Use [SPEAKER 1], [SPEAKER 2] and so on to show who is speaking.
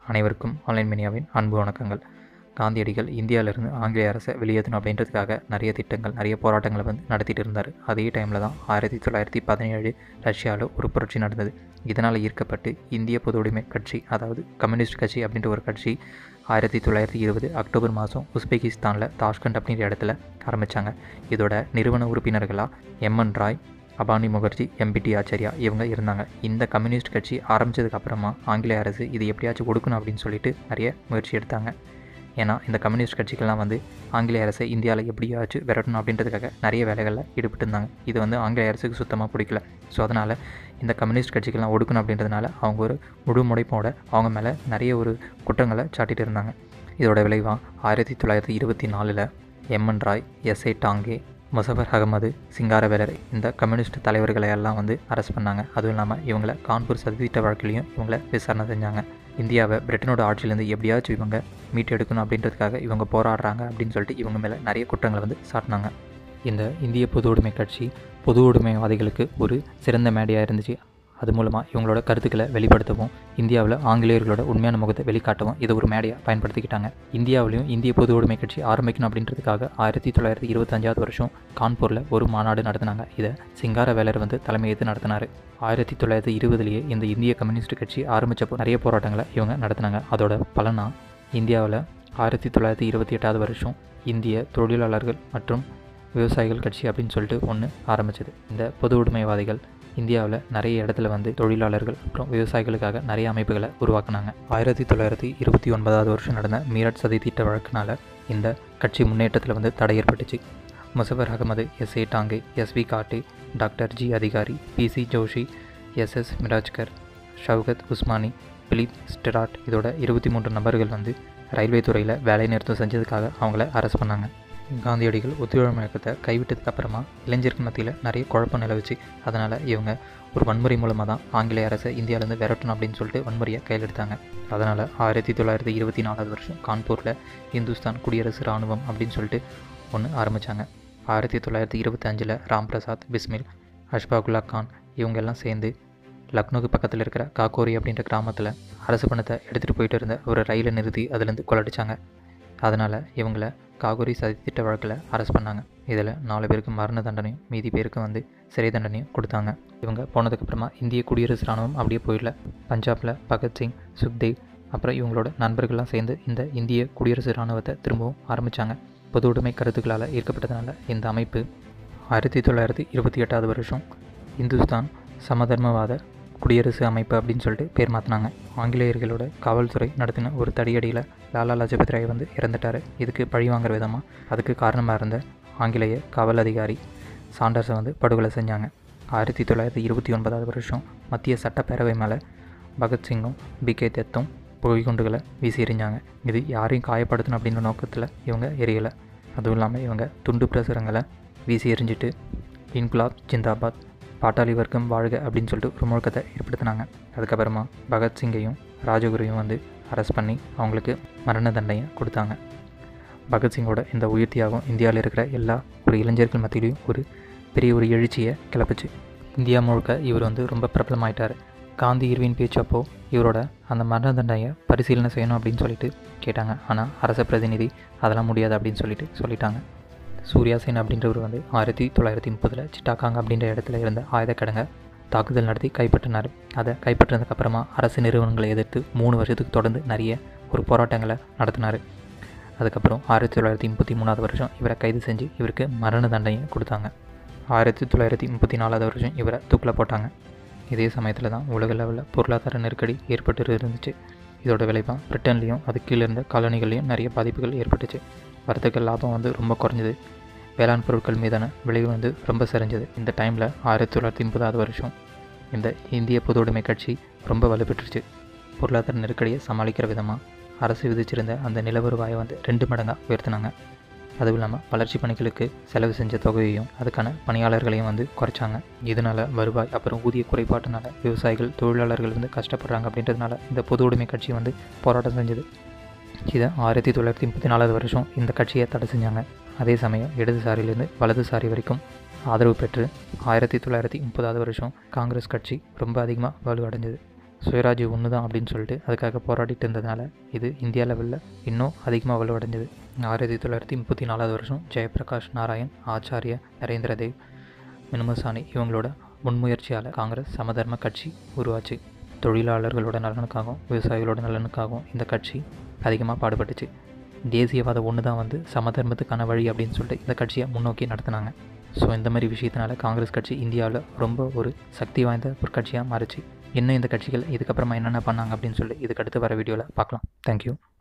[SPEAKER 1] அனைவருக்கும் ஆன்லைன் மீடியாவின் அன்பு வணக்கங்கள் காந்தியடிகள் இந்தியாவிலிருந்து ஆங்கிலேய அரசை வெளியேற்றணும் அப்படின்றதுக்காக நிறைய திட்டங்கள் நிறைய போராட்டங்களை வந்து நடத்திட்டு இருந்தார் அதே டைமில் தான் ஆயிரத்தி தொள்ளாயிரத்தி பதினேழு ரஷ்யாவில் ஒரு புரட்சி நடந்தது இதனால் ஈர்க்கப்பட்டு இந்திய பொது உடைமை கட்சி அதாவது கம்யூனிஸ்ட் கட்சி அப்படின்ற ஒரு கட்சி ஆயிரத்தி தொள்ளாயிரத்தி இருபது அக்டோபர் மாதம் உஸ்பெகிஸ்தானில் தாஷ்கண்ட் அப்படின்ற இடத்துல ஆரம்பித்தாங்க இதோட நிறுவன உறுப்பினர்களாக எம்என் ராய் அபானி முகர்ஜி எம்பிடி ஆச்சாரியா இவங்க இருந்தாங்க இந்த கம்யூனிஸ்ட் கட்சி ஆரம்பித்ததுக்கு அப்புறமா ஆங்கிலேய அரசு இது எப்படியாச்சும் கொடுக்கணும் அப்படின்னு சொல்லிட்டு நிறைய முயற்சி எடுத்தாங்க ஏன்னா இந்த கம்யூனிஸ்ட் கட்சிகள்லாம் வந்து ஆங்கிலேய அரசை இந்தியாவில் எப்படியாச்சும் விரட்டணும் அப்படின்றதுக்காக நிறைய வேலைகளில் ஈடுபட்டு இருந்தாங்க இது வந்து ஆங்கிலேய அரசுக்கு சுத்தமாக பிடிக்கல ஸோ அதனால் இந்த கம்யூனிஸ்ட் கட்சிகள்லாம் ஒடுக்கணும் அப்படின்றதுனால அவங்க ஒரு முழு முனைப்போட அவங்க மேலே நிறைய ஒரு குற்றங்களை சாட்டிட்டு இருந்தாங்க இதோட விளைவாக ஆயிரத்தி தொள்ளாயிரத்தி இருபத்தி நாலில் எம்என் ராய் எஸ்ஏ டாங்கே முசஃபர் அகமது சிங்காரவேலர் இந்த கம்யூனிஸ்ட் தலைவர்களை எல்லாம் வந்து அரெஸ்ட் பண்ணாங்க அதுவும் இல்லாமல் இவங்களை கான்பூர் சதித்திட்ட வழக்கிலையும் இவங்களை விசாரணை செஞ்சாங்க இந்தியாவை பிரிட்டனோட ஆட்சியிலேருந்து எப்படியாச்சும் இவங்க மீட்டெடுக்கணும் அப்படின்றதுக்காக இவங்க போராடுறாங்க அப்படின்னு சொல்லிட்டு இவங்க மேலே நிறைய குற்றங்களை வந்து சாட்டினாங்க இந்த இந்திய பொது உடைமை கட்சி பொது உடைமைவாதிகளுக்கு ஒரு சிறந்த மேடையாக இருந்துச்சு அது மூலமாக இவங்களோட கருத்துக்களை வெளிப்படுத்தவும் இந்தியாவில் ஆங்கிலேயர்களோட உண்மையான முகத்தை வெளிக்காட்டவும் இதை ஒரு மேடையாக பயன்படுத்திக்கிட்டாங்க இந்தியாவிலையும் இந்திய பொது உடைமை கட்சி ஆரம்பிக்கணும் அப்படின்றதுக்காக ஆயிரத்தி தொள்ளாயிரத்தி இருபத்தஞ்சாவது வருஷம் கான்பூரில் ஒரு மாநாடு நடத்தினாங்க இதை சிங்காரவேலர் வந்து தலைமையேற்று நடத்தினார் ஆயிரத்தி தொள்ளாயிரத்தி இருபதுலேயே இந்த இந்திய கம்யூனிஸ்ட் கட்சி ஆரம்பித்தப்போ நிறைய போராட்டங்களை இவங்க நடத்தினாங்க அதோட பலனாக இந்தியாவில் ஆயிரத்தி தொள்ளாயிரத்தி இருபத்தி எட்டாவது வருஷம் இந்திய தொழிலாளர்கள் மற்றும் விவசாயிகள் கட்சி அப்படின்னு சொல்லிட்டு ஒன்று ஆரம்பிச்சது இந்த பொது உடைமைவாதிகள் இந்தியாவில் நிறைய இடத்துல வந்து தொழிலாளர்கள் அப்புறம் விவசாயிகளுக்காக நிறைய அமைப்புகளை உருவாக்குனாங்க ஆயிரத்தி தொள்ளாயிரத்தி இருபத்தி ஒன்பதாவது வருஷம் நடந்த மீரட் சதி திட்ட வழக்கினால இந்த கட்சி முன்னேற்றத்தில் வந்து தடை ஏற்பட்டுச்சு Muzaffar Ahmed S A Dange S V Ghate doctor G Adhikari P C Joshi S S Mirajkar Shaukat Usmani Philip Spratt இதோட இருபத்தி மூன்று நபர்கள் வந்து ரயில்வே துறையில் வேலை நிறுத்தம் செஞ்சதுக்காக அவங்கள அரெஸ்ட் பண்ணாங்க காந்தியடிகள் ஒத்துழைப்பு இயக்கத்தை கைவிட்டதுக்கு அப்புறமா இளைஞர்கள் மத்தியில் நிறைய குழப்பம் நிலவுச்சு அதனால் இவங்க ஒரு வன்முறை மூலமாக தான் ஆங்கிலேய அரசை இந்தியாவிலேருந்து விரட்டணும் அப்படின்னு சொல்லிட்டு வன்முறையை கையில் எடுத்தாங்க அதனால் ஆயிரத்தி தொள்ளாயிரத்தி இருபத்தி நாலாவது வருஷம் கான்பூரில் இந்துஸ்தான் குடியரசு இராணுவம் அப்படின்னு சொல்லிட்டு ஒன்று ஆரம்பித்தாங்க ஆயிரத்தி தொள்ளாயிரத்தி இருபத்தஞ்சில் ராம் பிரசாத் பிஸ்மில் அஷ்பாகுல்லா கான் இவங்க எல்லாம் சேர்ந்து லக்னோக்கு பக்கத்தில் இருக்கிற காக்கோரி அப்படின்ற கிராமத்தில் அரசு பணத்தை எடுத்துகிட்டு போயிட்டு இருந்த ஒரு ரயிலை நிறுத்தி அதுலேருந்து கொள்ளடிச்சாங்க அதனால் இவங்கள காகோரி சதித்திட்ட வழக்கில் அரெஸ்ட் பண்ணாங்க இதில் நாலு பேருக்கு மரண தண்டனையும் மீதி பேருக்கு வந்து சிறை தண்டனையும் கொடுத்தாங்க இவங்க போனதுக்கப்புறமா இந்திய குடியரசு இராணுவம் அப்படியே போயிடல பஞ்சாபில் பகத்சிங் சுக்தேவ் அப்புறம் இவங்களோட நண்பர்கள்லாம் சேர்ந்து இந்த இந்திய குடியரசு இராணுவத்தை திரும்பவும் ஆரம்பித்தாங்க பொது உடைமை கருத்துக்களால் ஈர்க்கப்பட்டதுனால இந்த அமைப்பு ஆயிரத்தி தொள்ளாயிரத்தி இருபத்தி எட்டாவது வருஷம் இந்துஸ்தான் சமதர்மவாத குடியரசு அமைப்பு அப்படின்னு சொல்லிட்டு பேர் மாற்றினாங்க ஆங்கிலேயர்களோட காவல்துறை நடத்தின ஒரு தடியடியில் லாலா லஜபத் ராய் வந்து இறந்துட்டார் இதுக்கு பழி வாங்குற விதமாக அதுக்கு காரணமாக இருந்த ஆங்கிலேய காவல் அதிகாரி சாண்டர்ஸை வந்து படுகொலை செஞ்சாங்க ஆயிரத்தி தொள்ளாயிரத்தி இருபத்தி ஒன்பதாவது வருஷம் மத்திய சட்டப்பேரவை மேலே பகத்சிங்கும் பி கே தெத்தும் புகைக்குண்டுகளை வீசி எறிஞ்சாங்க இது யாரையும் காயப்படுத்தணும் அப்படின்ற நோக்கத்தில் இவங்க எரியலை அதுவும் இல்லாமல் இவங்க துண்டு பிரசுரங்களை வீசி எறிஞ்சிட்டு இன்குலாப் ஜிந்தாபாத் பாட்டாளி வர்க்கம் வாழ்க அப்படின்னு சொல்லிட்டு ஒரு முழக்கத்தை ஏற்படுத்தினாங்க அதுக்கப்புறமா பகத்சிங்கையும் ராஜகுருவையும் வந்து அரெஸ்ட் பண்ணி அவங்களுக்கு மரண தண்டனையை கொடுத்தாங்க பகத்சிங்கோட இந்த உயிர் தியாகம் இந்தியாவில் இருக்கிற எல்லா ஒரு இளைஞர்கள் மத்தியிலையும் ஒரு பெரிய ஒரு எழுச்சியை கிளப்புச்சு இந்தியா முழுக்க இவர் வந்து ரொம்ப பிரபலமாயிட்டார் காந்தி இருவின் பேச்சப்போ இவரோட அந்த மரண தண்டனையை பரிசீலனை செய்யணும் அப்படின்னு சொல்லிட்டு கேட்டாங்க ஆனால் அரச பிரதிநிதி அதெல்லாம் முடியாது அப்படின்னு சொல்லிட்டு சொல்லிட்டாங்க சூர்யா சேன் அப்படின்றவர் வந்து ஆயிரத்தி தொள்ளாயிரத்தி முப்பதில் சிட்டாகாங் அப்படின்ற இடத்துல இருந்த ஆயுதக்கடங்கை தாக்குதல் நடத்தி கைப்பற்றினார் அதை கைப்பற்றினதுக்கப்புறமா அரசு நிறுவனங்களை எதிர்த்து மூணு வருஷத்துக்கு தொடர்ந்து நிறைய ஒரு போராட்டங்களை நடத்தினார் அதுக்கப்புறம் ஆயிரத்தி தொள்ளாயிரத்தி முப்பத்தி மூணாவது வருஷம் இவரை கைது செஞ்சு இவருக்கு மரண தண்டனையை கொடுத்தாங்க ஆயிரத்தி தொள்ளாயிரத்தி முப்பத்தி நாலாவது வருஷம் இவரை தூக்கில் போட்டாங்க இதே சமயத்தில் தான் உலக லெவலில் பொருளாதார நெருக்கடி ஏற்பட்டு இருந்துச்சு இதோட விளைவாக பிரிட்டன்லேயும் அது கீழே இருந்த காலனிகள்லையும் நிறைய பாதிப்புகள் ஏற்பட்டுச்சு வர்த்தக லாபம் வந்து ரொம்ப குறைஞ்சது வேளாண் பொருட்கள் மீதான விளைவு வந்து ரொம்ப சரிஞ்சது இந்த டைமில் ஆயிரத்தி தொள்ளாயிரத்தி முப்பதாவது வருஷம் இந்த இந்திய பொது உடைமை கட்சி ரொம்ப வலுப்பெற்றுச்சு பொருளாதார நெருக்கடியை சமாளிக்கிற விதமாக அரசு விதிச்சிருந்த அந்த நில வருவாயை வந்து ரெண்டு மடங்காக உயர்த்தினாங்க அதுவும் இல்லாமல் வளர்ச்சி பணிகளுக்கு செலவு செஞ்ச தொகையையும் அதுக்கான பணியாளர்களையும் வந்து குறைச்சாங்க இதனால் வருவாய் அப்புறம் ஊதிய குறைபாட்டினால விவசாயிகள் தொழிலாளர்கள் வந்து கஷ்டப்படுறாங்க அப்படின்றதுனால இந்த பொது உடைமை கட்சி வந்து போராட்டம் செஞ்சது இதை ஆயிரத்தி தொள்ளாயிரத்தி முப்பத்தி நாலாவது வருஷம் இந்த கட்சியை தடை செஞ்சாங்க அதே சமயம் இடதுசாரியிலேருந்து வலதுசாரி வரைக்கும் ஆதரவு பெற்று ஆயிரத்தி தொள்ளாயிரத்தி முப்பதாவது வருஷம் காங்கிரஸ் கட்சி ரொம்ப அதிகமாக வலுவடைஞ்சது சுயராஜ்யம் ஒன்று தான் அப்படின்னு சொல்லிட்டு அதுக்காக போராடிட்டு இருந்ததுனால இது இந்தியா லெவலில் இன்னும் அதிகமாக வலுவடைஞ்சது ஆயிரத்தி தொள்ளாயிரத்தி முப்பத்தி நாலாவது வருஷம் ஜெயபிரகாஷ் நாராயண் ஆச்சாரிய நரேந்திர தேவ் மினுமசானி இவங்களோட முன்முயற்சியால் காங்கிரஸ் சமதர்ம கட்சி உருவாச்சு தொழிலாளர்களோட நலனுக்காகவும் விவசாயிகளோட நலனுக்காகவும் இந்த கட்சி அதிகமாக பாடுபட்டுச்சு தேசியவாதம் ஒன்று தான் வந்து சமதர்மத்துக்கான வழி அப்படின்னு சொல்லிட்டு இந்த கட்சியை முன்னோக்கி நடத்தினாங்க ஸோ இந்த மாதிரி விஷயத்தினால காங்கிரஸ் கட்சி இந்தியாவில் ரொம்ப ஒரு சக்தி வாய்ந்த ஒரு கட்சியாக மாறிச்சு இன்னும் இந்த கட்சிகள் இதுக்கப்புறமா என்னென்ன பண்ணாங்க அப்படின்னு சொல்லி இதுக்கு அடுத்து வர வீடியோவில் பார்க்கலாம் தேங்க்யூ